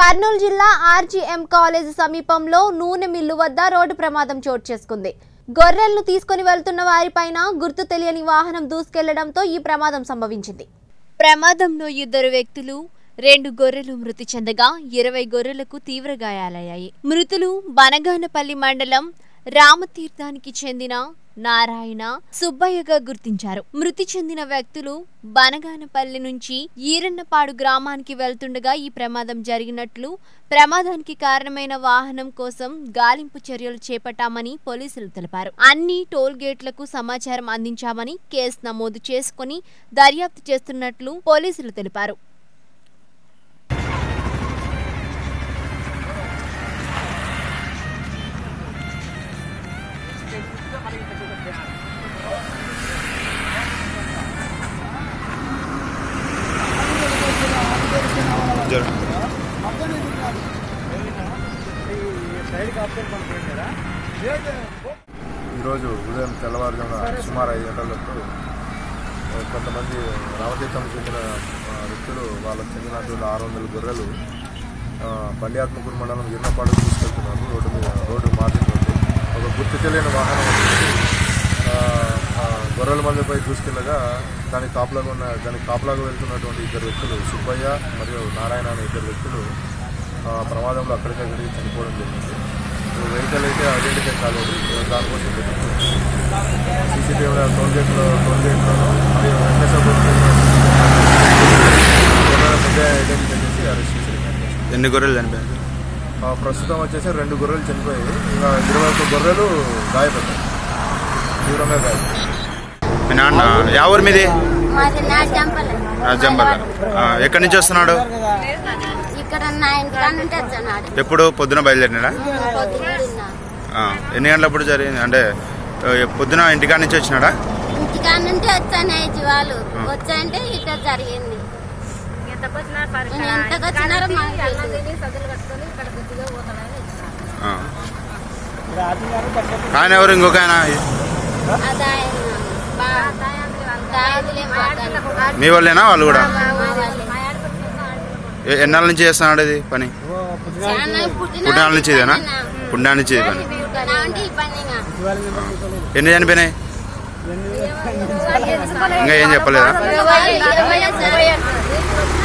కర్నూలు జిల్లా RGM college సమీపంలో నూనె మిల్లు వద్ద రోడ్డు ప్రమాదం చోటు చేసుకుంది గొర్రెలను తీసుకుని వెళ్తున్న వారిపైన గుర్తు తెలియని వాహనం దూసుకెళ్లడంతో ఈ ప్రమాదం సంభవించింది ప్రమాదంలో ఇద్దరు వ్యక్తులు రెండు గొర్రెలు మృతి చెందగా ఇరవై గొర్రెలకు తీవ్ర గాయాలయ్యాయి మృతులు బనగానపల్లి మండలం రామతీర్థానికి చెందిన నారాయణ సుబ్బయ్యగా గుర్తించారు మృతి చెందిన వ్యక్తులు బనగానపల్లి నుంచి ఈరన్నపాడు గ్రామానికి వెళ్తుండగా ఈ ప్రమాదం జరిగినట్లు ప్రమాదానికి కారణమైన వాహనం కోసం గాలింపు చర్యలు చేపట్టామని పోలీసులు తెలిపారు అన్ని టోల్ గేట్లకు సమాచారం అందించామని కేసు నమోదు చేసుకుని దర్యాప్తు చేస్తున్నట్లు పోలీసులు తెలిపారు జర ఈరోజు ఉదయం తెల్లవారుజామున సుమారు ఐదు గంటలకు కొంతమంది రామతీర్థం చెందిన ఆ, వ్యక్తులు వాళ్ళకు చెందినటువంటి ఆరు వందల గొర్రెలు ఆ, బండియాత్మకూరు మండలం ఈర్నపాడు తీసుకెళ్తున్నారు రోడ్డు మీద రోడ్డు మార్జిన్ ఉంది ఒక గుర్తు తెలియని వాహనం వచ్చి, ఆ, ఆ, గొర్రెల మందిపై దూసుకెళ్ళగా దానికి కాపులాగా ఉన్న దానికి కాపులాగా వెళ్తున్నటువంటి ఇద్దరు వ్యక్తులు సుబ్బయ్య మరియు నారాయణ అనే ఇద్దరు వ్యక్తులు ఆ, ప్రమాదంలో అక్కడికక్కడికి చనిపోవడం జరిగింది వెహికల్ అయితే ఐడెంటిఫై కాలేదు దానికోసం వెతుకుతుంది సీసీటీవీ టోల్ గేట్లో టోల్ గేట్లో మరియు వెంకటేశ్వర ముందే ఐడెంటిఫై చేసి అరెస్ట్ చేసి రిమాండ్ చేశారు. ఎన్ని గొర్రెలు చనిపోయాయి ఆ, ప్రస్తుతం వచ్చేసి రెండు గొర్రెలు చనిపోయాయి ఇంకా ఇరవై ఒక్క గొర్రెలు గాయపడ్డాయి తీవ్రంగా గాయపడ్డాయి మీ నాన్న యా ఊరు మీది మాది నా జంపలే రాజంబల్ల ఎక్కడి నుంచి వస్తున్నాడు ఇక్కడ నా ఇంటికాడ నుండి వచ్చాడు ఎప్పుడు పొద్దున బయలుదేరినాడా పొద్దున్న ఆ, ఎన్ని గంటలప్పుడు జరిగింది అంటే ఆ, పొద్దున ఇంటికాడ నుంచి వచ్చినాడా ఇంటికాడ నుండి వచ్చాను జీవాలు వచ్చాయంటే ఇట్లా జరిగింది ఎంతకు వచ్చినారో మాకు తెలియదు. ఆ. ఆయన ఎవరు ఇంకొక ఆయన అది ఆయన బా- దాదులే మాట్లాడు. మీ వాళ్ళేనా వాళ్ళు కూడా మా వాళ్ళే. ఎ- ఎన్నాళ్ళ నుంచి చేస్తున్నాడు ఇది పని చాలా పుట్టిన పుట్టినాళ్ళ నుంచి ఇదేనా పనినా? పుట్టినాళ్ళ నుంచి ఇది పని పుట్టినా ఉంటే ఈ పనిగా. ఎన్ని చనిపోయినాయి ఇంకా ఏం చెప్పలేదా ఇరవై- ఇరవై వచ్చారు.